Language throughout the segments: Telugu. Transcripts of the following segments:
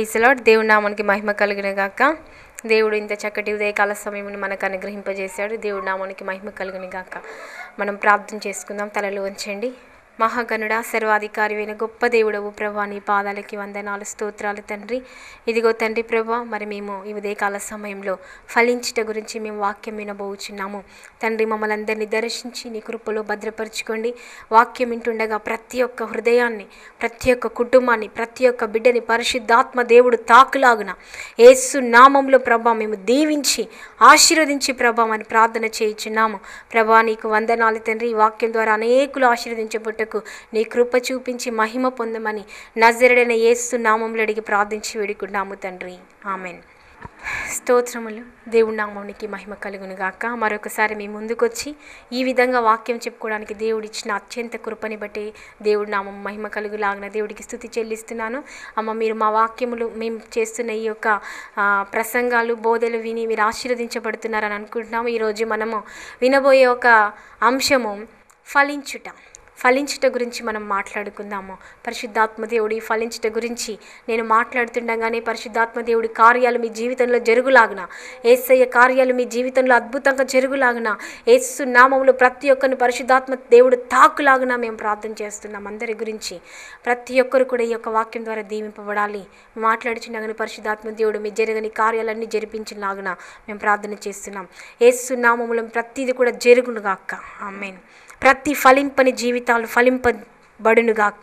ప్రైజ్లాడ్ దేవుడి నామానికి మహిమ కలిగిన గాక దేవుడు ఇంత చక్కటి ఉదయకాల సమయమును మనకు అనుగ్రహింపజేశాడు దేవుడి నామానికి మహిమ కలిగిన గాక మనం ప్రార్థన చేసుకుందాం తలలు వంచండి మహాగణుడ సర్వాధికారి అయిన గొప్ప దేవుడవు ప్రభా నీ పాదాలకి వందనాలు స్తోత్రాలు తండ్రి ఇదిగో తండ్రి ప్రభా మరి మేము ఈ ఉదయకాల సమయంలో ఫలించుట గురించి మేము వాక్యం వినబోచున్నాము తండ్రి మమ్మల్ని అందరినీ దర్శించి నీ కృపలో భద్రపరచుకోండి వాక్యం వింటుండగా ప్రతి ఒక్క హృదయాన్ని ప్రతి ఒక్క కుటుంబాన్ని ప్రతి ఒక్క బిడ్డని పరిశుద్ధాత్మ దేవుడు తాకులాగున యేసు నామంలో ప్రభా మేము దీవించి ఆశీర్వదించి ప్రభా అని ప్రార్థన చేయించున్నాము ప్రభా నీకు వందనాలు తండ్రి ఈ వాక్యం ద్వారా అనేకులు ఆశీర్వదించబట్టకు నీ కృప చూపించి మహిమ పొందమని నజరుడైన యేసు నామంలో అడిగి ప్రార్థించి వేడుకున్నాము తండ్రి ఆమెన్ స్తోత్రములు దేవుడి నామానికి మహిమ కలుగును గాక మరొకసారి మీ ముందుకొచ్చి ఈ విధంగా వాక్యం చెప్పుకోవడానికి దేవుడు ఇచ్చిన అత్యంత కృపని బట్టి దేవుడి నామం మహిమ కలుగులాగిన దేవుడికి స్థుతి చెల్లిస్తున్నాను అమ్మ మీరు మా వాక్యములు మేము చేస్తున్న ఈ యొక్క ఆ, ప్రసంగాలు బోధలు విని మీరు ఆశీర్వదించబడుతున్నారని అనుకుంటున్నాము ఈరోజు మనము వినబోయే ఒక అంశము ఫలించుట ఫలించుట గురించి మనం మాట్లాడుకుందాము పరిశుద్ధాత్మ దేవుడి ఫలించుట గురించి నేను మాట్లాడుతుండగానే పరిశుద్ధాత్మ దేవుడి కార్యాలు మీ జీవితంలో జరుగులాగున ఏసయ్య కార్యాలు మీ జీవితంలో అద్భుతంగా జరుగులాగున ఏసు నామంలో ప్రతి ఒక్కరిని పరిశుద్ధాత్మ దేవుడు తాకులాగున మేము ప్రార్థన చేస్తున్నాం అందరి గురించి ప్రతి ఒక్కరు కూడా ఈ యొక్క వాక్యం ద్వారా దీవింపబడాలి మాట్లాడుచుండగానే పరిశుద్ధాత్మ దేవుడు మీ జరగని కార్యాలన్నీ జరిపించిలాగున మేము ప్రార్థన చేస్తున్నాం ఏసు నామములో ప్రతిది కూడా జరుగునుగాక ఆమెన్ ప్రతి ఫలింపని జీవితాలు ఫలింపబడునుగాక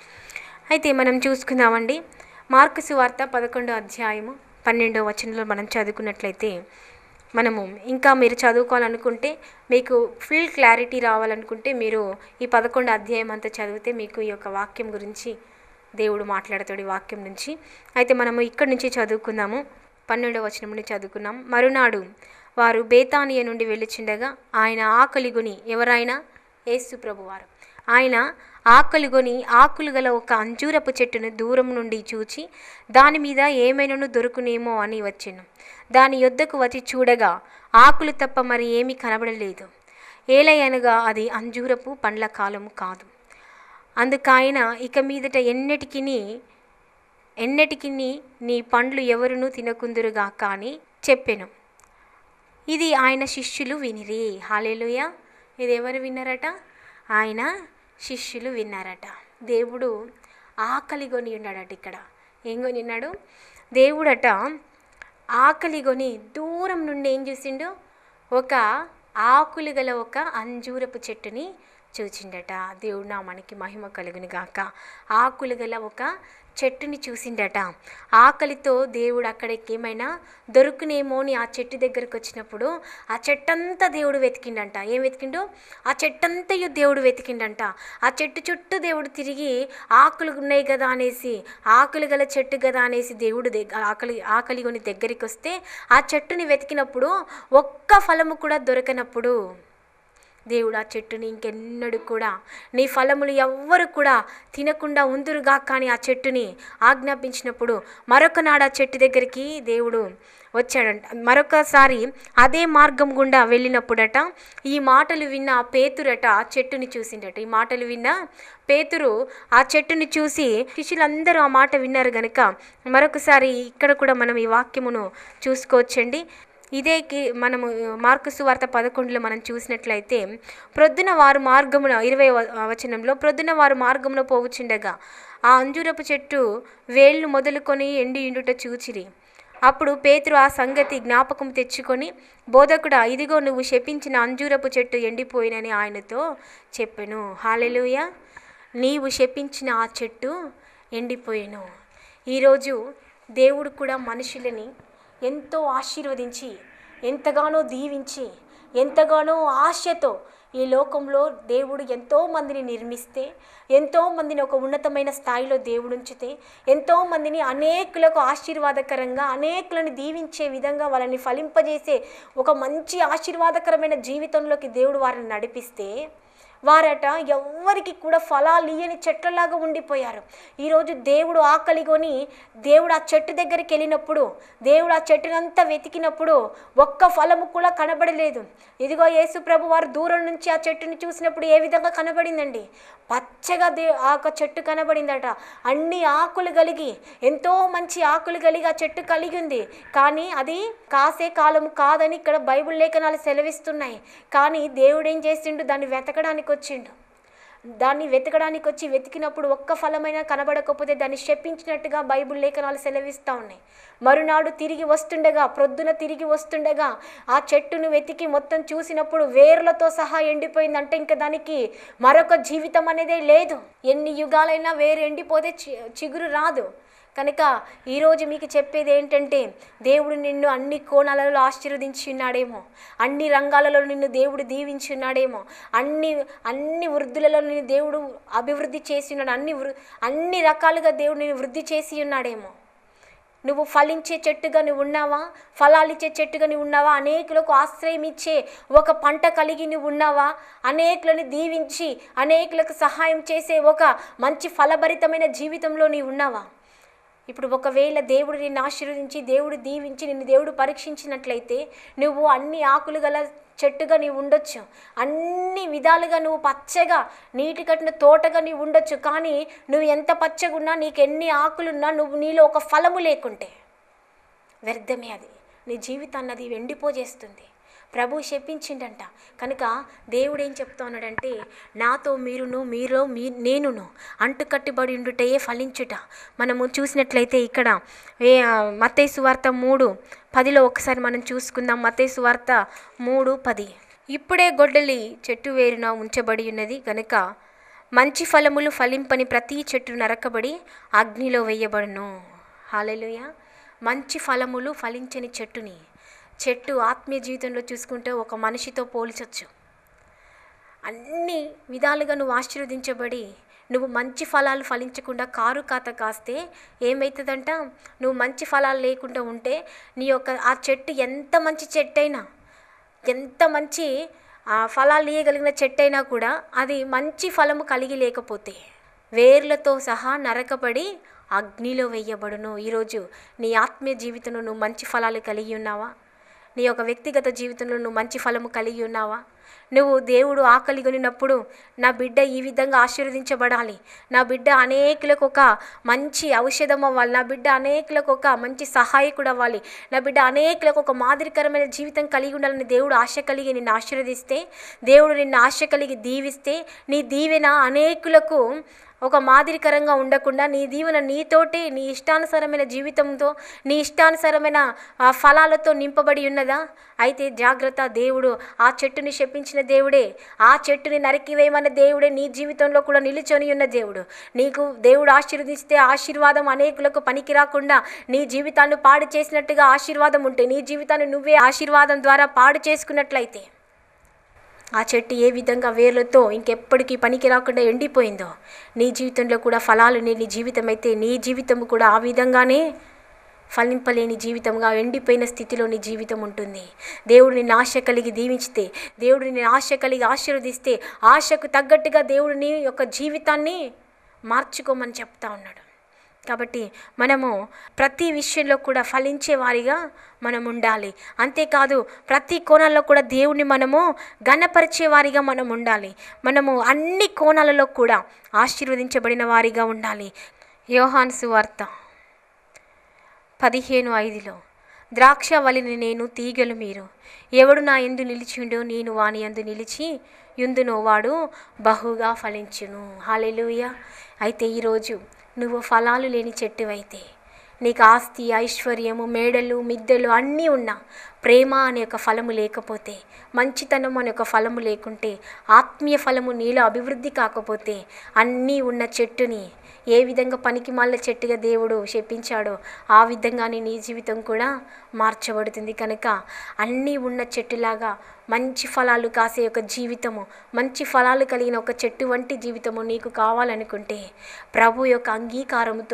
అయితే మనం చూసుకుందామండి మార్కుసు వార్త పదకొండో అధ్యాయము పన్నెండో వచనంలో మనం చదువుకున్నట్లయితే మనము ఇంకా మీరు చదువుకోవాలనుకుంటే మీకు ఫుల్ క్లారిటీ రావాలనుకుంటే మీరు ఈ పదకొండు అధ్యాయం అంతా చదివితే మీకు ఈ యొక్క వాక్యం గురించి దేవుడు మాట్లాడతాడు ఈ వాక్యం నుంచి అయితే మనము ఇక్కడి నుంచి చదువుకుందాము పన్నెండవ వచనం నుండి చదువుకున్నాం మరునాడు వారు బేతానియ నుండి వెళ్ళిచుండగా ఆయన ఆకలిగొని ఎవరైనా యేసు ప్రభువారు ఆయన ఆకలిగొని ఆకులు గల ఒక అంజూరపు చెట్టును దూరం నుండి చూచి దాని మీద ఏమైనాను దొరుకునేమో అని వచ్చెను దాని యొద్దకు వచ్చి చూడగా ఆకులు తప్ప మరి ఏమీ కనబడలేదు ఏలయనగా అది అంజూరపు పండ్ల కాలము కాదు అందుకాయన ఇక మీదట ఎన్నటికిని ఎన్నటికి నీ పండ్లు ఎవరునూ తినకుందురుగా కానీ చెప్పెను ఇది ఆయన శిష్యులు వినిరి హాలేలుయ ఇది ఎవరు విన్నారట ఆయన శిష్యులు విన్నారట దేవుడు ఆకలి కొని ఉన్నాడట ఇక్కడ ఏం కొని ఉన్నాడు దేవుడట ఆకలి కొని దూరం నుండి ఏం చూసిండు ఒక ఆకులు గల ఒక అంజూరపు చెట్టుని చూసిండట దేవుడు నా మనకి మహిమ కలుగును గాక ఆకులు గల ఒక చెట్టుని చూసిండట ఆకలితో దేవుడు అక్కడికి ఏమైనా దొరుకునేమో అని ఆ చెట్టు దగ్గరకు వచ్చినప్పుడు ఆ చెట్టంతా దేవుడు వెతికిండంట ఏం వెతికిండు ఆ చెట్టంతయు దేవుడు వెతికిండంట ఆ చెట్టు చుట్టూ దేవుడు తిరిగి ఆకులు ఉన్నాయి కదా అనేసి ఆకులు గల చెట్టు కదా అనేసి దేవుడు దగ్గ ఆకలి ఆకలి కొని దగ్గరికి వస్తే ఆ చెట్టుని వెతికినప్పుడు ఒక్క ఫలము కూడా దొరకనప్పుడు దేవుడు ఆ చెట్టుని ఇంకెన్నడు కూడా నీ ఫలములు ఎవ్వరు కూడా తినకుండా ఉందురుగా కానీ ఆ చెట్టుని ఆజ్ఞాపించినప్పుడు మరొక నాడు ఆ చెట్టు దగ్గరికి దేవుడు వచ్చాడంట మరొకసారి అదే మార్గం గుండా వెళ్ళినప్పుడట ఈ మాటలు విన్న ఆ పేతురట ఆ చెట్టుని చూసిండట ఈ మాటలు విన్న పేతురు ఆ చెట్టుని చూసి శిష్యులందరూ ఆ మాట విన్నారు గనుక మరొకసారి ఇక్కడ కూడా మనం ఈ వాక్యమును చూసుకోవచ్చండి ఇదే కి- మనము మార్కుసు వార్త పదకొండులో మనం చూసినట్లయితే ప్రొద్దున వారు మార్గమున ఇరవై వచనంలో ప్రొద్దున వారు మార్గంలో పోవుచుండగా ఆ అంజూరపు చెట్టు వేళ్ళు మొదలుకొని ఎండి ఇండుట చూచిరి అప్పుడు పేతురు ఆ సంగతి జ్ఞాపకం తెచ్చుకొని బోధకుడా ఇదిగో నువ్వు శపించిన అంజూరపు చెట్టు ఎండిపోయినని ఆయనతో చెప్పెను హాలెలుయ నీవు శపించిన ఆ చెట్టు ఎండిపోయెను ఈరోజు దేవుడు కూడా మనుషులని ఎంతో ఆశీర్వదించి ఎంతగానో దీవించి ఎంతగానో ఆశతో ఈ లోకంలో దేవుడు ఎంతో మందిని నిర్మిస్తే ఎంతో మందిని ఒక ఉన్నతమైన స్థాయిలో దేవుడు ఉంచితే ఎంతో మందిని అనేకులకు ఆశీర్వాదకరంగా అనేకులను దీవించే విధంగా వాళ్ళని ఫలింపజేసే ఒక మంచి ఆశీర్వాదకరమైన జీవితంలోకి దేవుడు వారిని నడిపిస్తే వారట ఎవ్వరికి కూడా ఫలాలు ఇయ్యని చెట్లలాగా ఉండిపోయారు ఈరోజు దేవుడు ఆకలిగొని దేవుడు ఆ చెట్టు దగ్గరికి వెళ్ళినప్పుడు దేవుడు ఆ చెట్టునంతా వెతికినప్పుడు ఒక్క ఫలము కూడా కనబడలేదు ఇదిగో యేసు ప్రభు వారు దూరం నుంచి ఆ చెట్టుని చూసినప్పుడు ఏ విధంగా కనబడిందండి పచ్చగా దే ఆ యొక్క చెట్టు కనబడిందట అన్ని ఆకులు కలిగి ఎంతో మంచి ఆకులు కలిగి ఆ చెట్టు కలిగి ఉంది కానీ అది కాసే కాలం కాదని ఇక్కడ బైబిల్ లేఖనాలు సెలవిస్తున్నాయి కానీ దేవుడు ఏం చేసిండు దాన్ని వెతకడానికి వచ్చిండు దాన్ని వెతకడానికి వచ్చి వెతికినప్పుడు ఒక్క ఫలమైనా కనబడకపోతే దాన్ని శపించినట్టుగా బైబిల్ లేఖనాలు సెలవిస్తూ ఉన్నాయి మరునాడు తిరిగి వస్తుండగా ప్రొద్దున తిరిగి వస్తుండగా ఆ చెట్టును వెతికి మొత్తం చూసినప్పుడు వేర్లతో సహా ఎండిపోయిందంటే ఇంకా దానికి మరొక జీవితం అనేదే లేదు ఎన్ని యుగాలైనా వేరు ఎండిపోతే చి చిగురు రాదు కనుక ఈరోజు మీకు చెప్పేది ఏంటంటే దేవుడు నిన్ను అన్ని కోణాలలో ఆశీర్వదించి ఉన్నాడేమో అన్ని రంగాలలో నిన్ను దేవుడు దీవించి ఉన్నాడేమో అన్ని అన్ని వృద్ధులలో నిన్ను దేవుడు అభివృద్ధి చేసి ఉన్నాడు అన్ని వృ అన్ని రకాలుగా దేవుడు నిన్ను వృద్ధి చేసి ఉన్నాడేమో నువ్వు ఫలించే చెట్టుగా నువ్వు ఉన్నావా ఫలాలు ఇచ్చే చెట్టుగా నువ్వు ఉన్నావా అనేకులకు ఆశ్రయం ఇచ్చే ఒక పంట కలిగి నువ్వు ఉన్నావా అనేకులను దీవించి అనేకులకు సహాయం చేసే ఒక మంచి ఫలభరితమైన జీవితంలో నీవు ఉన్నావా ఇప్పుడు ఒకవేళ దేవుడు నిన్ను ఆశీర్వదించి దేవుడు దీవించి నిన్ను దేవుడు పరీక్షించినట్లయితే నువ్వు అన్ని ఆకులు గల చెట్టుగా నీవు ఉండొచ్చు అన్ని విధాలుగా నువ్వు పచ్చగా నీటి కట్టిన తోటగా నీవు ఉండొచ్చు కానీ నువ్వు ఎంత పచ్చగా ఉన్నా నీకు ఎన్ని ఆకులున్నా నువ్వు నీలో ఒక ఫలము లేకుంటే వ్యర్థమే అది నీ జీవితాన్ని అది ఎండిపోజేస్తుంది ప్రభు శపించిండంట కనుక దేవుడు ఏం చెప్తా ఉన్నాడంటే నాతో మీరును మీలో మీ నేనును అంటుకట్టుబడి ఉండుటయే ఫలించుట మనము చూసినట్లయితే ఇక్కడ ఏ మత్తయి వార్త మూడు పదిలో ఒకసారి మనం చూసుకుందాం మత్తయి వార్త మూడు పది ఇప్పుడే గొడ్డలి చెట్టు వేరున ఉంచబడి ఉన్నది కనుక మంచి ఫలములు ఫలింపని ప్రతి చెట్టు నరకబడి అగ్నిలో వేయబడును హాలెలుయ మంచి ఫలములు ఫలించని చెట్టుని చెట్టు ఆత్మీయ జీవితంలో చూసుకుంటే ఒక మనిషితో పోల్చొచ్చు అన్ని విధాలుగా నువ్వు ఆశీర్వదించబడి నువ్వు మంచి ఫలాలు ఫలించకుండా కారు కాత కాస్తే ఏమవుతుందంట నువ్వు మంచి ఫలాలు లేకుండా ఉంటే నీ యొక్క ఆ చెట్టు ఎంత మంచి చెట్టు అయినా ఎంత మంచి ఆ ఫలాలు ఇయ్యగలిగిన చెట్టు అయినా కూడా అది మంచి ఫలము కలిగి లేకపోతే వేర్లతో సహా నరకబడి అగ్నిలో వేయబడును ఈరోజు నీ ఆత్మీయ జీవితంలో నువ్వు మంచి ఫలాలు కలిగి ఉన్నావా నీ యొక్క వ్యక్తిగత జీవితంలో నువ్వు మంచి ఫలము కలిగి ఉన్నావా నువ్వు దేవుడు ఆకలి కొనినప్పుడు నా బిడ్డ ఈ విధంగా ఆశీర్వదించబడాలి నా బిడ్డ అనేకులకు ఒక మంచి ఔషధం అవ్వాలి నా బిడ్డ అనేకులకు ఒక మంచి సహాయకుడు అవ్వాలి నా బిడ్డ అనేకులకు ఒక మాదిరికరమైన జీవితం కలిగి ఉండాలని దేవుడు ఆశ కలిగి నిన్ను ఆశీర్వదిస్తే దేవుడు నిన్ను ఆశ కలిగి దీవిస్తే నీ దీవెన అనేకులకు ఒక మాదిరికరంగా ఉండకుండా నీ దీవెన నీతోటి నీ ఇష్టానుసారమైన జీవితంతో నీ ఇష్టానుసారమైన ఆ ఫలాలతో నింపబడి ఉన్నదా అయితే జాగ్రత్త దేవుడు ఆ చెట్టుని శపించిన దేవుడే ఆ చెట్టుని నరికివేయమన్న దేవుడే నీ జీవితంలో కూడా నిలుచొని ఉన్న దేవుడు నీకు దేవుడు ఆశీర్వదిస్తే ఆశీర్వాదం అనేకులకు పనికి రాకుండా నీ జీవితాన్ని పాడు చేసినట్టుగా ఆశీర్వాదం ఉంటే నీ జీవితాన్ని నువ్వే ఆశీర్వాదం ద్వారా పాడు చేసుకున్నట్లయితే ఆ చెట్టు ఏ విధంగా వేర్లతో ఇంకెప్పటికీ పనికి రాకుండా ఎండిపోయిందో నీ జీవితంలో కూడా ఫలాలు నీ జీవితం అయితే నీ జీవితం కూడా ఆ విధంగానే ఫలింపలేని జీవితంగా ఎండిపోయిన స్థితిలో నీ జీవితం ఉంటుంది దేవుడు నిన్ను ఆశ కలిగి దీవించితే దేవుడు నిన్ను ఆశ కలిగి ఆశీర్వదిస్తే ఆశకు తగ్గట్టుగా దేవుడు నీ యొక్క జీవితాన్ని మార్చుకోమని చెప్తా ఉన్నాడు కాబట్టి మనము ప్రతి విషయంలో కూడా ఫలించే వారిగా మనం ఉండాలి అంతేకాదు ప్రతి కోణాల్లో కూడా దేవుణ్ణి మనము గణపరిచే వారిగా మనం ఉండాలి మనము అన్ని కోణాలలో కూడా ఆశీర్వదించబడిన వారిగా ఉండాలి యోహాన్ సువార్త పదిహేను ఐదులో ద్రాక్ష వలిని నేను తీగలు మీరు ఎవడు నా ఎందు నిలిచిండో నేను వాని ఎందు నిలిచి యుందునో వాడు బహుగా ఫలించును హాలెలుయ అయితే ఈరోజు నువ్వు ఫలాలు లేని చెట్టువైతే నీకు ఆస్తి ఐశ్వర్యము మేడలు మిద్దెలు అన్నీ ఉన్నా ప్రేమ అనే ఒక ఫలము లేకపోతే మంచితనం అనే ఒక ఫలము లేకుంటే ఆత్మీయ ఫలము నీలో అభివృద్ధి కాకపోతే అన్నీ ఉన్న చెట్టుని ఏ విధంగా పనికి మాల చెట్టుగా దేవుడు చెప్పించాడో ఆ విధంగానే నీ జీవితం కూడా మార్చబడుతుంది కనుక అన్నీ ఉన్న చెట్టులాగా మంచి ఫలాలు కాసే ఒక జీవితము మంచి ఫలాలు కలిగిన ఒక చెట్టు వంటి జీవితము నీకు కావాలనుకుంటే ప్రభు యొక్క అంగీకారముతో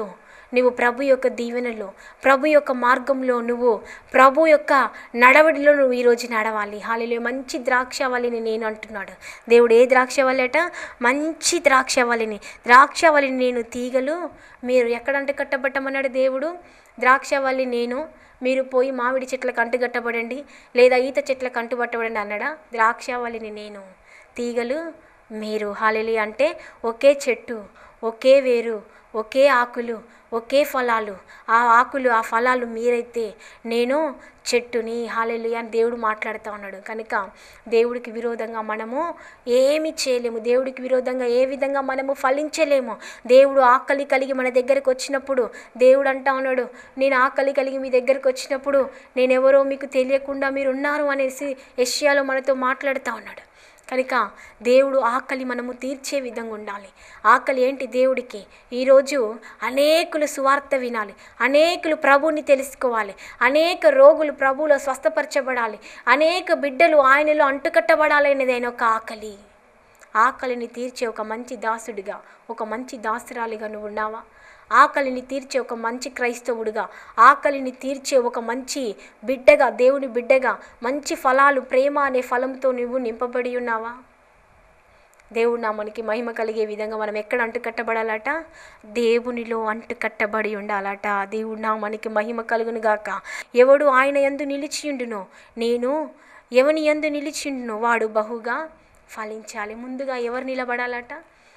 నువ్వు ప్రభు యొక్క దీవెనలో ప్రభు యొక్క మార్గంలో నువ్వు ప్రభు యొక్క నడవడిలో నువ్వు ఈరోజు నడవాలి హాలిలో మంచి ద్రాక్షవల్లిని నేను అంటున్నాడు దేవుడు ఏ ద్రాక్షవల్లి అట మంచి ద్రాక్షవల్లిని ద్రాక్షవల్లిని నేను తీగలు మీరు ఎక్కడంటే కట్టబట్టమన్నాడు దేవుడు ద్రాక్షవల్లి నేను మీరు పోయి మామిడి చెట్లకు అంటుగట్టబడండి లేదా ఈత చెట్లకు అంటుబట్టబడండి అన్నాడా ద్రాక్షవల్లిని నేను తీగలు మీరు హాలిలి అంటే ఒకే చెట్టు ఒకే వేరు ఒకే ఆకులు ఒకే ఫలాలు ఆ ఆకులు ఆ ఫలాలు మీరైతే నేను చెట్టుని హాలెలు అని దేవుడు మాట్లాడుతూ ఉన్నాడు కనుక దేవుడికి విరోధంగా మనము ఏమి చేయలేము దేవుడికి విరోధంగా ఏ విధంగా మనము ఫలించలేము దేవుడు ఆకలి కలిగి మన దగ్గరకు వచ్చినప్పుడు దేవుడు అంటా ఉన్నాడు నేను ఆకలి కలిగి మీ దగ్గరకు వచ్చినప్పుడు నేనెవరో మీకు తెలియకుండా మీరు ఉన్నారు అనేసి యష్యాలో మనతో మాట్లాడుతూ ఉన్నాడు కనుక దేవుడు ఆకలి మనము తీర్చే విధంగా ఉండాలి ఆకలి ఏంటి దేవుడికి ఈరోజు అనేకులు సువార్త వినాలి అనేకులు ప్రభుని తెలుసుకోవాలి అనేక రోగులు ప్రభువులో స్వస్థపరచబడాలి అనేక బిడ్డలు ఆయనలో అంటుకట్టబడాలి అనేది ఆయన ఒక ఆకలి ఆకలిని తీర్చే ఒక మంచి దాసుడిగా ఒక మంచి దాసురాలిగా నువ్వు ఉన్నావా ఆకలిని తీర్చే ఒక మంచి క్రైస్తవుడిగా ఆకలిని తీర్చే ఒక మంచి బిడ్డగా దేవుని బిడ్డగా మంచి ఫలాలు ప్రేమ అనే ఫలంతో నువ్వు నింపబడి ఉన్నావా దేవుడు నామనికి మహిమ కలిగే విధంగా మనం ఎక్కడ అంటు కట్టబడాలట దేవునిలో అంటు కట్టబడి ఉండాలట దేవుడు నామనికి మహిమ కలుగును గాక ఎవడు ఆయన యందు నిలిచియుండునో నేను ఎవని యందు నిలిచిండునో వాడు బహుగా ఫలించాలి ముందుగా ఎవరు నిలబడాలట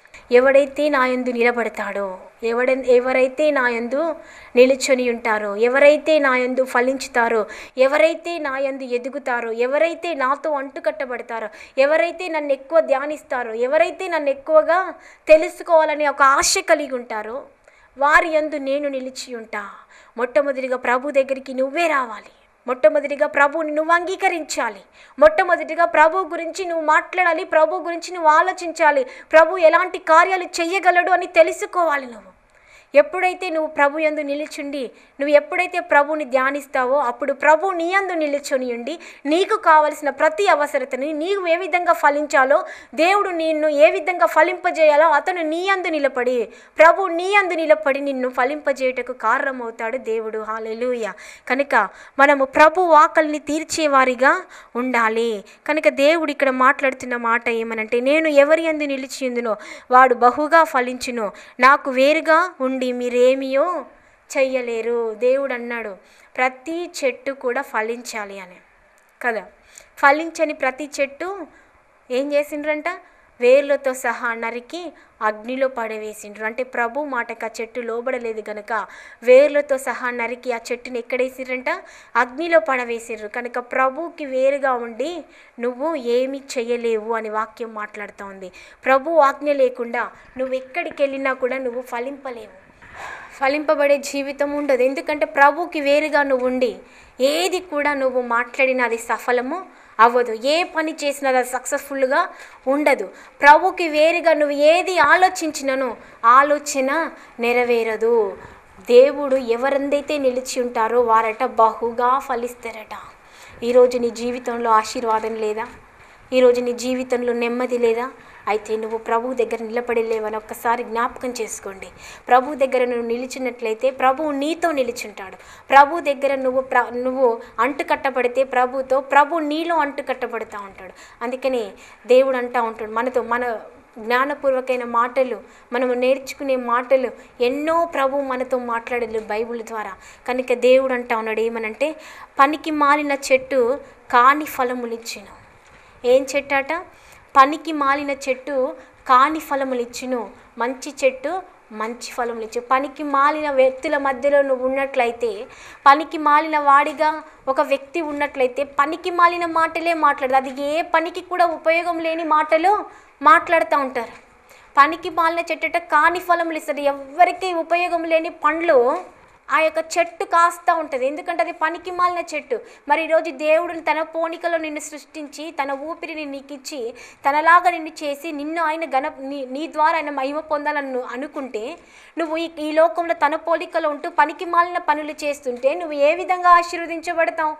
ఎవడైతే నా యందు నిలబడతాడో ఎవడ ఎవరైతే నా యందు నిలుచొని ఉంటారో ఎవరైతే నా యందు ఫలించుతారో ఎవరైతే నా యందు ఎదుగుతారో ఎవరైతే నాతో అంటుకట్టబడతారో ఎవరైతే నన్ను ఎక్కువ ధ్యానిస్తారో ఎవరైతే నన్ను ఎక్కువగా తెలుసుకోవాలని ఒక ఆశ కలిగి ఉంటారో వారి యందు నేను నిలిచి ఉంటా మొట్టమొదటిగా ప్రభు దగ్గరికి నువ్వే రావాలి మొట్టమొదటిగా ప్రభువుని నువ్వు అంగీకరించాలి మొట్టమొదటిగా ప్రభు గురించి నువ్వు మాట్లాడాలి ప్రభు గురించి నువ్వు ఆలోచించాలి ప్రభు ఎలాంటి కార్యాలు చెయ్యగలడు అని తెలుసుకోవాలి నువ్వు ఎప్పుడైతే నువ్వు ప్రభు యందు నిలిచుండి నువ్వు ఎప్పుడైతే ప్రభుని ధ్యానిస్తావో అప్పుడు ప్రభు నీ యందు నిలుచుని ఉండి నీకు కావలసిన ప్రతి అవసరతని నీవు ఏ విధంగా ఫలించాలో దేవుడు నిన్ను ఏ విధంగా ఫలింపజేయాలో అతను నీ యందు నిలబడి ప్రభు నీ యందు నిలబడి నిన్ను ఫలింపజేయటకు కారణమవుతాడు దేవుడు హాలెలూయ కనుక మనము ప్రభు ఆకలిని తీర్చేవారిగా ఉండాలి కనుక దేవుడు ఇక్కడ మాట్లాడుతున్న మాట ఏమనంటే నేను ఎవరి యందు నిలిచి ఉందునో వాడు బహుగా ఫలించును నాకు వేరుగా ఉండి మీరేమియో చెయ్యలేరు దేవుడు అన్నాడు ప్రతి చెట్టు కూడా ఫలించాలి అని కదా ఫలించని ప్రతి చెట్టు ఏం చేసిండ్రంట వేర్లతో సహా నరికి అగ్నిలో పడవేసిండ్రు అంటే ప్రభు మాటకు ఆ చెట్టు లోబడలేదు కనుక వేర్లతో సహా నరికి ఆ చెట్టుని ఎక్కడేసిర్రంట అగ్నిలో పడవేసిర్రు కనుక ప్రభుకి వేరుగా ఉండి నువ్వు ఏమి చేయలేవు అని వాక్యం మాట్లాడుతూ ఉంది ప్రభు ఆజ్ఞ లేకుండా నువ్వు ఎక్కడికి వెళ్ళినా కూడా నువ్వు ఫలింపలేవు ఫలింపబడే జీవితం ఉండదు ఎందుకంటే ప్రభుకి వేరుగా నువ్వు ఉండి ఏది కూడా నువ్వు మాట్లాడినా అది సఫలము అవ్వదు ఏ పని చేసినా అది సక్సెస్ఫుల్గా ఉండదు ప్రభుకి వేరుగా నువ్వు ఏది ఆలోచించినను ఆలోచన నెరవేరదు దేవుడు ఎవరందైతే నిలిచి ఉంటారో వారట బహుగా ఫలిస్తారట ఈరోజు నీ జీవితంలో ఆశీర్వాదం లేదా ఈరోజు నీ జీవితంలో నెమ్మది లేదా అయితే నువ్వు ప్రభు దగ్గర నిలబడలేవని ఒక్కసారి జ్ఞాపకం చేసుకోండి ప్రభు దగ్గర నువ్వు నిలిచినట్లయితే ప్రభువు నీతో నిలిచుంటాడు ప్రభు దగ్గర నువ్వు ప్ర నువ్వు అంటు కట్టబడితే ప్రభుతో ప్రభు నీలో అంటు కట్టబడుతూ ఉంటాడు అందుకని దేవుడు అంటూ ఉంటాడు మనతో మన జ్ఞానపూర్వకమైన మాటలు మనము నేర్చుకునే మాటలు ఎన్నో ప్రభు మనతో మాట్లాడలేదు బైబిల్ ద్వారా కనుక దేవుడు అంటా ఉన్నాడు ఏమనంటే పనికి మాలిన చెట్టు కాని ఫలములిచ్చును ఏం చెట్టు అట పనికి మాలిన చెట్టు కాని ఫలములు ఇచ్చును మంచి చెట్టు మంచి ఫలములు ఇచ్చు పనికి మాలిన వ్యక్తుల మధ్యలో నువ్వు ఉన్నట్లయితే పనికి మాలిన వాడిగా ఒక వ్యక్తి ఉన్నట్లయితే పనికి మాలిన మాటలే మాట్లాడదు అది ఏ పనికి కూడా ఉపయోగం లేని మాటలు మాట్లాడుతూ ఉంటారు పనికి మాలిన చెట్టుట కాని ఫలములు ఇస్తుంది ఎవ్వరికీ ఉపయోగం లేని పండ్లు ఆ యొక్క చెట్టు కాస్తూ ఉంటుంది ఎందుకంటే అది పనికి మాలిన చెట్టు మరి ఈరోజు దేవుడిని తన పోనికలో నిన్ను సృష్టించి తన ఊపిరిని నీకు ఇచ్చి తనలాగా నిన్ను చేసి నిన్ను ఆయన గణ నీ నీ ద్వారా ఆయన మహిమ పొందాలని నువ్వు అనుకుంటే నువ్వు ఈ ఈ లోకంలో తన పోలికలో ఉంటూ పనికి మాలిన పనులు చేస్తుంటే నువ్వు ఏ విధంగా ఆశీర్వదించబడతావు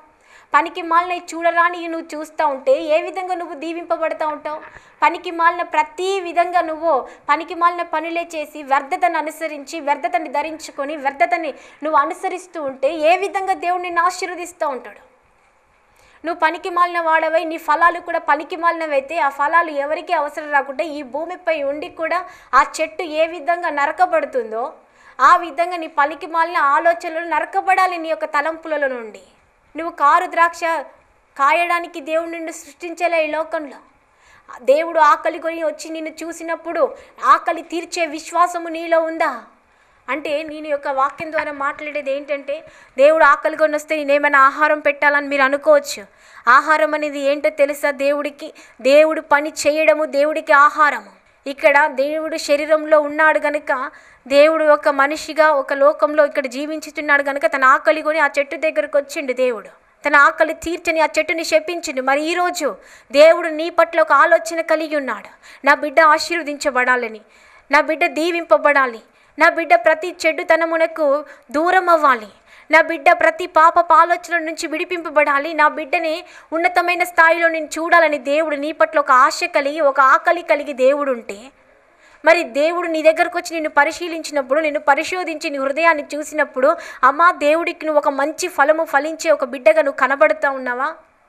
పనికి మాలిన చూడరాని నువ్వు చూస్తూ ఉంటే ఏ విధంగా నువ్వు దీవింపబడతా ఉంటావు పనికి మాలిన ప్రతి విధంగా నువ్వు పనికి మాలిన పనులే చేసి వ్యర్థతను అనుసరించి వ్యర్థతని ధరించుకొని వ్యర్థతని నువ్వు అనుసరిస్తూ ఉంటే ఏ విధంగా దేవుడు నిన్ను ఆశీర్వదిస్తూ ఉంటాడు నువ్వు పనికి మాలిన వాడవై నీ ఫలాలు కూడా పనికి మాలినవైతే ఆ ఫలాలు ఎవరికీ అవసరం రాకుండా ఈ భూమిపై ఉండి కూడా ఆ చెట్టు ఏ విధంగా నరకబడుతుందో ఆ విధంగా నీ పనికి మాలిన ఆలోచనలు నరకబడాలి నీ యొక్క తలంపులలో నుండి నువ్వు కారు ద్రాక్ష కాయడానికి దేవుడు నిన్ను సృష్టించలే ఈ లోకంలో దేవుడు ఆకలి కొని వచ్చి నిన్ను చూసినప్పుడు ఆకలి తీర్చే విశ్వాసము నీలో ఉందా అంటే నేను యొక్క వాక్యం ద్వారా మాట్లాడేది ఏంటంటే దేవుడు ఆకలి కొని వస్తే నేనేమైనా ఆహారం పెట్టాలని మీరు అనుకోవచ్చు ఆహారం అనేది ఏంటో తెలుసా దేవుడికి దేవుడు పని చేయడము దేవుడికి ఆహారము ఇక్కడ దేవుడు శరీరంలో ఉన్నాడు గనుక దేవుడు ఒక మనిషిగా ఒక లోకంలో ఇక్కడ జీవించుతున్నాడు గనుక తన ఆకలి కొని ఆ చెట్టు దగ్గరకు వచ్చిండు దేవుడు తన ఆకలి తీర్చని ఆ చెట్టుని శపించిండు మరి ఈరోజు దేవుడు నీ పట్ల ఒక ఆలోచన కలిగి ఉన్నాడు నా బిడ్డ ఆశీర్వదించబడాలని నా బిడ్డ దీవింపబడాలి నా బిడ్డ ప్రతి చెడుతనమునకు దూరం అవ్వాలి నా బిడ్డ ప్రతి పాప ఆలోచనల నుంచి విడిపింపబడాలి నా బిడ్డని ఉన్నతమైన స్థాయిలో నేను చూడాలని దేవుడు నీ పట్ల ఒక ఆశ కలిగి ఒక ఆకలి కలిగి దేవుడు ఉంటే మరి దేవుడు నీ దగ్గరకు వచ్చి నిన్ను పరిశీలించినప్పుడు నిన్ను పరిశోధించి నీ హృదయాన్ని చూసినప్పుడు అమ్మా దేవుడికి నువ్వు ఒక మంచి ఫలము ఫలించే ఒక బిడ్డగా నువ్వు కనబడుతూ ఉన్నావా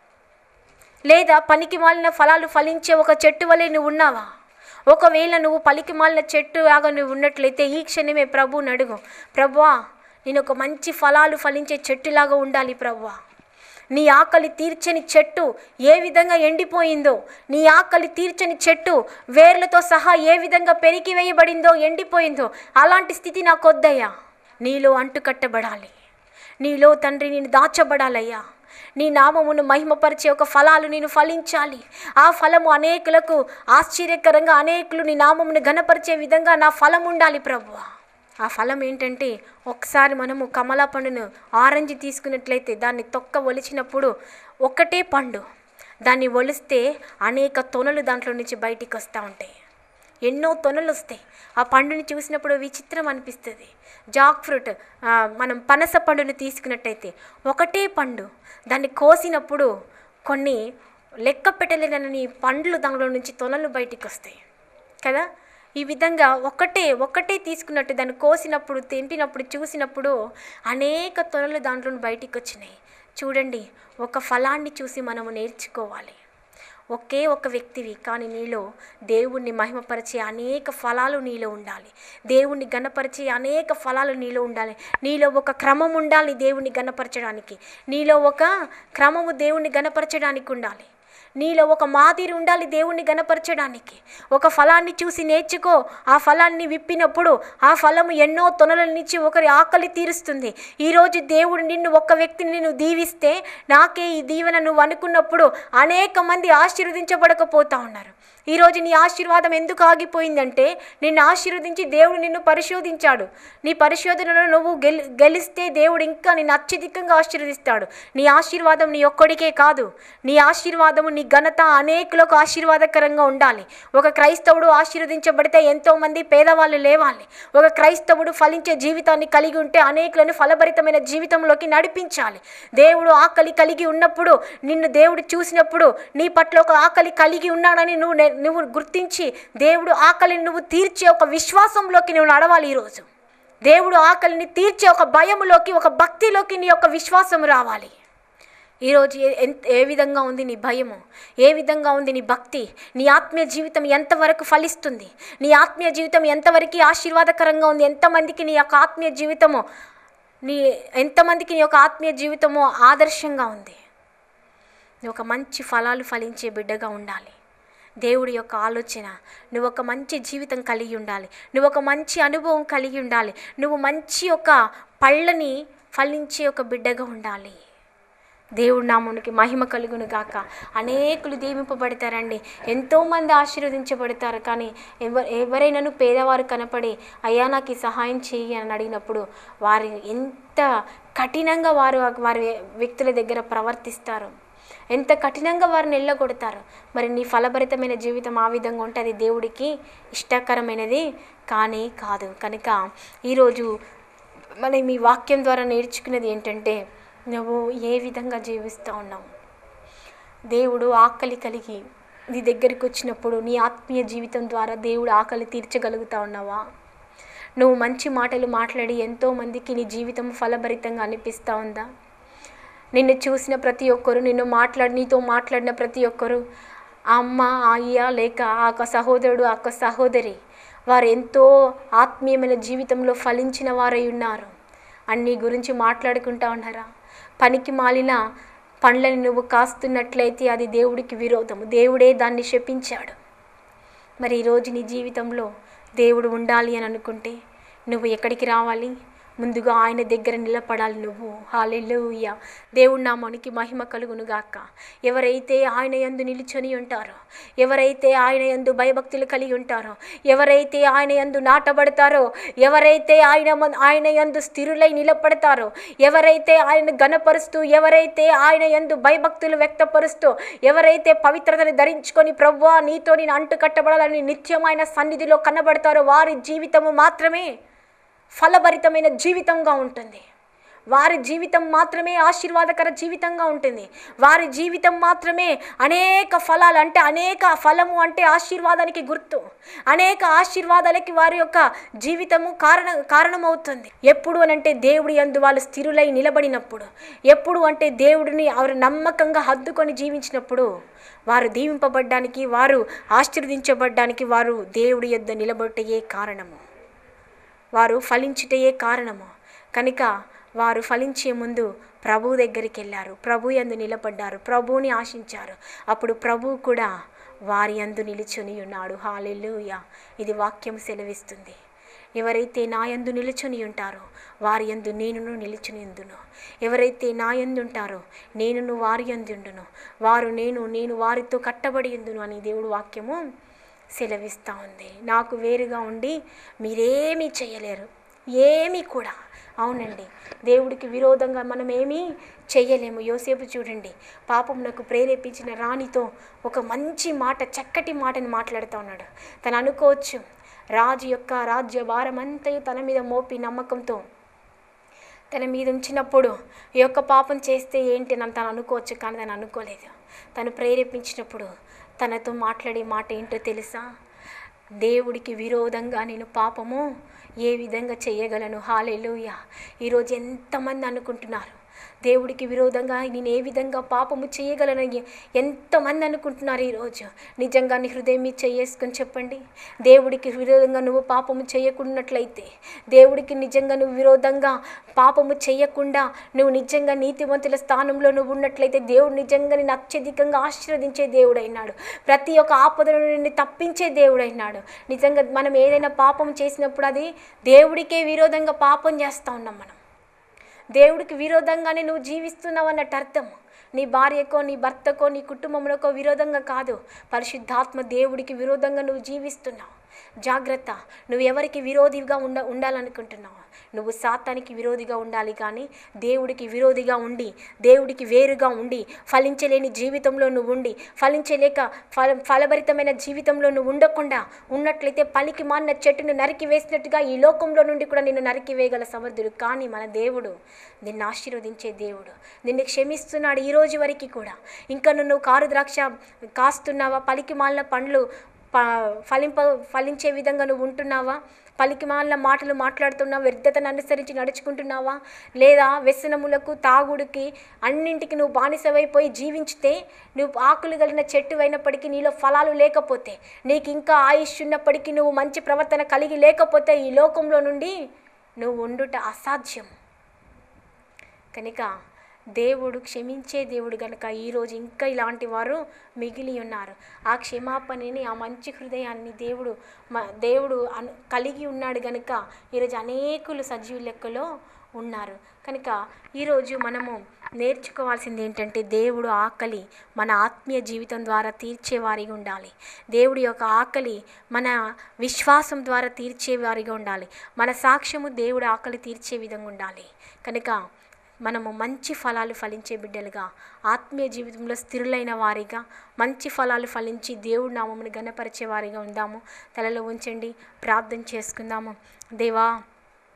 లేదా పనికి మాలిన ఫలాలు ఫలించే ఒక చెట్టు వలె నువ్వు ఉన్నావా ఒకవేళ నువ్వు పలికి మాలిన చెట్టు లాగా నువ్వు ఉన్నట్లయితే ఈ క్షణమే ప్రభువుని అడుగు ప్రభువా నేను ఒక మంచి ఫలాలు ఫలించే చెట్టులాగా ఉండాలి ప్రభువా నీ ఆకలి తీర్చని చెట్టు ఏ విధంగా ఎండిపోయిందో నీ ఆకలి తీర్చని చెట్టు వేర్లతో సహా ఏ విధంగా పెరిగి వేయబడిందో ఎండిపోయిందో అలాంటి స్థితి నాకు వద్దయ్యా నీలో అంటుకట్టబడాలి నీలో తండ్రి నేను దాచబడాలయ్యా నీ నామమును మహిమపరిచే ఒక ఫలాలు నేను ఫలించాలి ఆ ఫలము అనేకులకు ఆశ్చర్యకరంగా అనేకులు నీ నామమును ఘనపరిచే విధంగా నా ఫలం ఉండాలి ప్రభువా ఆ ఫలం ఏంటంటే ఒకసారి మనము కమలా పండును ఆరెంజ్ తీసుకున్నట్లయితే దాన్ని తొక్క ఒలిచినప్పుడు ఒక్కటే పండు దాన్ని ఒలిస్తే అనేక తొనలు దాంట్లో నుంచి బయటికి వస్తూ ఉంటాయి ఎన్నో తొనలు వస్తాయి ఆ పండుని చూసినప్పుడు విచిత్రం అనిపిస్తుంది జాక్ ఫ్రూట్ ఆ, మనం పనస పండుని తీసుకున్నట్టయితే ఒకటే పండు దాన్ని కోసినప్పుడు కొన్ని లెక్క పెట్టలేనని పండ్లు దానిలో నుంచి తొనలు బయటికి వస్తాయి కదా ఈ విధంగా ఒక్కటే ఒక్కటే తీసుకున్నట్టు దాన్ని కోసినప్పుడు తెంపినప్పుడు చూసినప్పుడు అనేక తొనలు దాంట్లో బయటికి వచ్చినాయి చూడండి ఒక ఫలాన్ని చూసి మనము నేర్చుకోవాలి ఒకే ఒక వ్యక్తివి కానీ నీలో దేవుణ్ణి మహిమపరిచే అనేక ఫలాలు నీలో ఉండాలి దేవుణ్ణి గణపరిచే అనేక ఫలాలు నీలో ఉండాలి నీలో ఒక క్రమం ఉండాలి దేవుణ్ణి గణపరచడానికి నీలో ఒక క్రమము దేవుణ్ణి గణపరచడానికి ఉండాలి నీలో ఒక మాదిరి ఉండాలి దేవుణ్ణి గణపరచడానికి ఒక ఫలాన్ని చూసి నేర్చుకో ఆ ఫలాన్ని విప్పినప్పుడు ఆ ఫలము ఎన్నో తొనలనిచ్చి ఒకరి ఆకలి తీరుస్తుంది ఈరోజు దేవుడు నిన్ను ఒక్క వ్యక్తిని నిన్ను దీవిస్తే నాకే ఈ దీవెన నువ్వు అనుకున్నప్పుడు అనేక మంది ఆశీర్వదించబడకపోతా ఉన్నారు ఈరోజు నీ ఆశీర్వాదం ఎందుకు ఆగిపోయిందంటే నిన్ను ఆశీర్వదించి దేవుడు నిన్ను పరిశోధించాడు నీ పరిశోధనలో నువ్వు గెలి గెలిస్తే దేవుడు ఇంకా నిన్ను అత్యధికంగా ఆశీర్వదిస్తాడు నీ ఆశీర్వాదం నీ ఒక్కడికే కాదు నీ ఆశీర్వాదము నీ ఘనత అనేకులకు ఆశీర్వాదకరంగా ఉండాలి ఒక క్రైస్తవుడు ఆశీర్వదించబడితే ఎంతోమంది పేదవాళ్ళు లేవాలి ఒక క్రైస్తవుడు ఫలించే జీవితాన్ని కలిగి ఉంటే అనేకులను ఫలభరితమైన జీవితంలోకి నడిపించాలి దేవుడు ఆకలి కలిగి ఉన్నప్పుడు నిన్ను దేవుడు చూసినప్పుడు నీ పట్ల ఒక ఆకలి కలిగి ఉన్నాడని నువ్వు నే- నువ్వు గుర్తించి దేవుడు ఆకలిని నువ్వు తీర్చే ఒక విశ్వాసంలోకి నువ్వు నడవాలి ఈరోజు దేవుడు ఆకలిని తీర్చే ఒక భయములోకి ఒక భక్తిలోకి నీ యొక్క విశ్వాసం రావాలి ఈరోజు ఏ ఎంత ఏ విధంగా ఉంది నీ భయము ఏ విధంగా ఉంది నీ భక్తి నీ ఆత్మీయ జీవితం ఎంతవరకు ఫలిస్తుంది నీ ఆత్మీయ జీవితం ఎంతవరకు ఆశీర్వాదకరంగా ఉంది ఎంతమందికి నీ యొక్క ఆత్మీయ జీవితము నీ ఎంతమందికి నీ యొక్క ఆత్మీయ జీవితము ఆదర్శంగా ఉంది నువ్వు ఒక మంచి ఫలాలు ఫలించే బిడ్డగా ఉండాలి దేవుడి యొక్క ఆలోచన నువ్వు ఒక మంచి జీవితం కలిగి ఉండాలి నువ్వు ఒక మంచి అనుభవం కలిగి ఉండాలి నువ్వు మంచి ఒక పళ్ళని ఫలించే ఒక బిడ్డగా ఉండాలి దేవుడి నామునికి మహిమ కలుగును గాక అనేకులు దీవింపబడతారండి ఎంతోమంది ఆశీర్వదించబడతారు కానీ ఎవ ఎవరైనాను పేదవారు కనపడి అయ్యా నాకు ఈ సహాయం చెయ్యి అని అడిగినప్పుడు వారి ఎంత కఠినంగా వారు వారి వ్యక్తుల దగ్గర ప్రవర్తిస్తారు ఎంత కఠినంగా వారిని ఎల్లగొడతారు మరి నీ ఫలభరితమైన జీవితం ఆ విధంగా ఉంటే అది దేవుడికి ఇష్టకరమైనది కానీ కాదు కనుక ఈరోజు మనం ఈ వాక్యం ద్వారా నేర్చుకున్నది ఏంటంటే నువ్వు ఏ విధంగా జీవిస్తూ ఉన్నావు దేవుడు ఆకలి కలిగి నీ దగ్గరికి వచ్చినప్పుడు నీ ఆత్మీయ జీవితం ద్వారా దేవుడు ఆకలి తీర్చగలుగుతా ఉన్నావా నువ్వు మంచి మాటలు మాట్లాడి ఎంతోమందికి నీ జీవితం ఫలభరితంగా అనిపిస్తూ ఉందా నిన్ను చూసిన ప్రతి ఒక్కరు నిన్ను మాట్లాడి నీతో మాట్లాడిన ప్రతి ఒక్కరు ఆ అమ్మ ఆ అయ్య లేక ఆ యొక్క సహోదరుడు ఆ యొక్క సహోదరి వారు ఎంతో ఆత్మీయమైన జీవితంలో ఫలించిన వారై ఉన్నారు అన్ని గురించి మాట్లాడుకుంటా ఉన్నారా పనికి మాలిన పండ్లని నువ్వు కాస్తున్నట్లయితే అది దేవుడికి విరోధము దేవుడే దాన్ని శపించాడు మరి ఈరోజు నీ జీవితంలో దేవుడు ఉండాలి అని అనుకుంటే నువ్వు ఎక్కడికి రావాలి ముందుగా ఆయన దగ్గర నిలబడాలి నువ్వు హాలెలూయ దేవుడి నామానికి మహిమ కలుగును గాక ఎవరైతే ఆయన యందు నిలుచొని ఉంటారో ఎవరైతే ఆయన యందు భయభక్తులు కలిగి ఉంటారో ఎవరైతే ఆయన యందు నాటబడతారో ఎవరైతే ఆయన మ- ఆయన యందు స్థిరులై నిలబడతారో ఎవరైతే ఆయన గణపరుస్తూ ఎవరైతే ఆయన యందు భయభక్తులు వ్యక్తపరుస్తూ ఎవరైతే పవిత్రతను ధరించుకొని ప్రవ్వా నీతో నేను అంటు కట్టబడాలని నిత్యమైన సన్నిధిలో కనబడతారో వారి జీవితము మాత్రమే ఫలభరితమైన జీవితంగా ఉంటుంది వారి జీవితం మాత్రమే ఆశీర్వాదకర జీవితంగా ఉంటుంది వారి జీవితం మాత్రమే అనేక ఫలాలు అంటే అనేక ఫలము అంటే ఆశీర్వాదానికి గుర్తు అనేక ఆశీర్వాదాలకి వారి యొక్క జీవితము కారణ కారణమవుతుంది ఎప్పుడు అని అంటే దేవుడి యందు వాళ్ళు స్థిరులై నిలబడినప్పుడు ఎప్పుడు అంటే దేవుడిని వారు నమ్మకంగా హద్దుకొని జీవించినప్పుడు వారు దీవింపబడ్డానికి వారు ఆశీర్వదించబడ్డానికి వారు దేవుడి యొద్ద నిలబట్టయే కారణము వారు ఫలించుటయే కారణము కనుక వారు ఫలించే ముందు ప్రభు దగ్గరికి వెళ్ళారు ప్రభు యందు నిలబడ్డారు ప్రభువుని ఆశించారు అప్పుడు ప్రభు కూడా వారి యందు నిలుచుని ఉన్నాడు హాలెలూయ ఇది వాక్యం సెలవిస్తుంది ఎవరైతే నా యందు నిలుచుని ఉంటారో వారి యందు నేనును నిలుచుని ఉందును ఎవరైతే నా యందు ఉంటారో నేనును వారి యందు ఉండును వారు నేను నేను వారితో కట్టబడి ఉందును అని దేవుడు వాక్యము సెలవిస్తూ ఉంది నాకు వేరుగా ఉండి మీరేమీ చేయలేరు ఏమీ కూడా అవునండి దేవుడికి విరోధంగా మనం ఏమీ చెయ్యలేము యోసేపు చూడండి పాపమునకు ప్రేరేపించిన రాణితో ఒక మంచి మాట చక్కటి మాటని మాట్లాడుతూ ఉన్నాడు తను అనుకోవచ్చు రాజు యొక్క రాజ్య భారమంతయు తన మీద మోపి నమ్మకంతో తన మీద ఉంచినప్పుడు ఈ యొక్క పాపం చేస్తే ఏంటి అని తను అనుకోవచ్చు కానీ తను అనుకోలేదు తను ప్రేరేపించినప్పుడు తనతో మాట్లాడే మాట ఏంటో తెలుసా దేవుడికి విరోధంగా నేను పాపము ఏ విధంగా చేయగలను హాలెలూయ ఈరోజు ఎంతమంది అనుకుంటున్నారు దేవుడికి విరోధంగా నేను ఏ విధంగా పాపము చేయగలను ఎంతమంది అనుకుంటున్నారు ఈరోజు నిజంగా నీ హృదయం మీద చేసుకొని చెప్పండి దేవుడికి విరోధంగా నువ్వు పాపము చేయకున్నట్లయితే దేవుడికి నిజంగా నువ్వు విరోధంగా పాపము చేయకుండా నువ్వు నిజంగా నీతివంతుల స్థానంలో నువ్వు ఉన్నట్లయితే దేవుడు నిజంగా నేను అత్యధికంగా ఆశీర్వదించే దేవుడైనాడు ప్రతి ఒక్క ఆపదల నుండి తప్పించే దేవుడైనాడు నిజంగా మనం ఏదైనా పాపం చేసినప్పుడు అది దేవుడికే విరోధంగా పాపం చేస్తూ ఉన్నాం మనం దేవుడికి విరోధంగానే నువ్వు జీవిస్తున్నావు అన్నట్టు అర్థం నీ భార్యకో నీ భర్తకో నీ కుటుంబంలోకో విరోధంగా కాదు పరిశుద్ధాత్మ దేవుడికి విరోధంగా నువ్వు జీవిస్తున్నావు జాగ్రత్త నువ్వు ఎవరికి విరోధిగా ఉండ ఉండాలనుకుంటున్నావు నువ్వు సాతానికి విరోధిగా ఉండాలి కానీ దేవుడికి విరోధిగా ఉండి దేవుడికి వేరుగా ఉండి ఫలించలేని జీవితంలో నువ్వు ఉండి ఫలించలేక ఫల ఫలభరితమైన జీవితంలో నువ్వు ఉండకుండా ఉన్నట్లయితే పలికి మాన్న చెట్టును నరికి వేసినట్టుగా ఈ లోకంలో నుండి కూడా నిన్ను నరికి వేయగల సమర్థుడు కానీ మన దేవుడు నిన్ను ఆశీర్వదించే దేవుడు నిన్ను క్షమిస్తున్నాడు ఈ రోజు వరకు కూడా ఇంకా నువ్వు కారు ద్రాక్ష కాస్తున్నావా పలికి మాలిన పండ్లు ప ఫలింప ఫలించే విధంగా నువ్వు ఉంటున్నావా పలికి మాలిన మాటలు మాట్లాడుతున్నావా వ్యర్థతను అనుసరించి నడుచుకుంటున్నావా లేదా వ్యసనములకు తాగుడికి అన్నింటికి నువ్వు బానిసవైపోయి జీవించితే నువ్వు ఆకులు కలిగిన చెట్టు అయినప్పటికీ నీలో ఫలాలు లేకపోతే నీకు ఇంకా ఆయుష్ ఉన్నప్పటికీ నువ్వు మంచి ప్రవర్తన కలిగి లేకపోతే ఈ లోకంలో నుండి నువ్వు ఉండుట అసాధ్యం కనుక దేవుడు క్షమించే దేవుడు కనుక ఈరోజు ఇంకా ఇలాంటి వారు మిగిలి ఉన్నారు ఆ క్షమాపణని ఆ మంచి హృదయాన్ని దేవుడు మ దేవుడు అను కలిగి ఉన్నాడు కనుక ఈరోజు అనేకులు సజీవ లెక్కలో ఉన్నారు కనుక ఈరోజు మనము నేర్చుకోవాల్సింది ఏంటంటే దేవుడు ఆకలి మన ఆత్మీయ జీవితం ద్వారా తీర్చేవారిగా ఉండాలి దేవుడి యొక్క ఆకలి మన విశ్వాసం ద్వారా తీర్చేవారిగా ఉండాలి మన సాక్ష్యము దేవుడి ఆకలి తీర్చే విధంగా ఉండాలి కనుక మనము మంచి ఫలాలు ఫలించే బిడ్డలుగా ఆత్మీయ జీవితంలో స్థిరులైన వారిగా మంచి ఫలాలు ఫలించి దేవుడి నామమును గణపరిచే వారిగా ఉందాము తలలో ఉంచండి ప్రార్థన చేసుకుందాము దేవా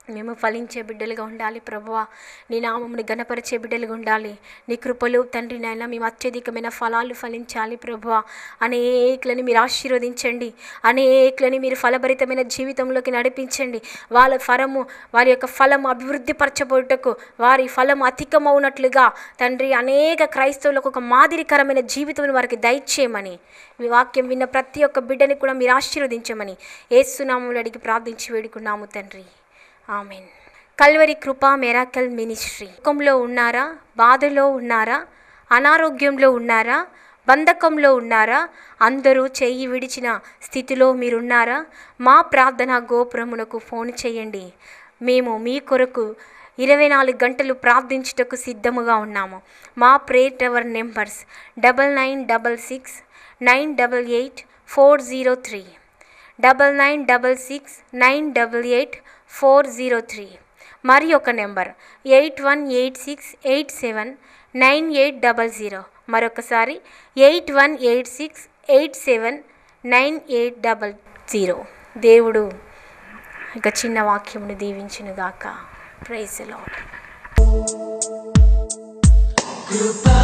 మేము ఫలించే బిడ్డలుగా ఉండాలి ప్రభువా నీ నామముని గణపరిచే బిడ్డలుగా ఉండాలి నీ కృపలు తండ్రి నాయన మేము అత్యధికమైన ఫలాలు ఫలించాలి ప్రభువా అనేకులని మీరు ఆశీర్వదించండి అనేకులని మీరు ఫలభరితమైన జీవితంలోకి నడిపించండి వాళ్ళ ఫలము వారి యొక్క ఫలము అభివృద్ధి పరచబోటకు వారి ఫలము అధికమవునట్లుగా తండ్రి అనేక క్రైస్తవులకు ఒక మాదిరికరమైన జీవితం వారికి దయచేయమని మీ వాక్యం విన్న ప్రతి ఒక్క బిడ్డని కూడా మీరు ఆశీర్వదించమని ఏసునామములు అడిగి ప్రార్థించి వేడుకున్నాము తండ్రి amen Calvary Krupa miracle ministry దుఃఖంలో ఉన్నారా బాధలో ఉన్నారా అనారోగ్యంలో ఉన్నారా బంధకంలో ఉన్నారా అందరూ చెయ్యి విడిచిన స్థితిలో మీరున్నారా మా ప్రార్థన గోపురమునకు ఫోన్ చేయండి మేము మీ కొరకు ఇరవై నాలుగు గంటలు ప్రార్థించుటకు సిద్ధముగా ఉన్నాము మా prayer tower numbers double nine double six nine double eight four zero three double nine double six nine double eight four zero three మరి ఒక number eight one eight six eight seven nine eight double zero మరొకసారి eight one eight six eight seven nine eight double zero దేవుడు ఇక చిన్న వాక్యమును దీవించునుగాక ప్రైజ్ లాడ్ కృపా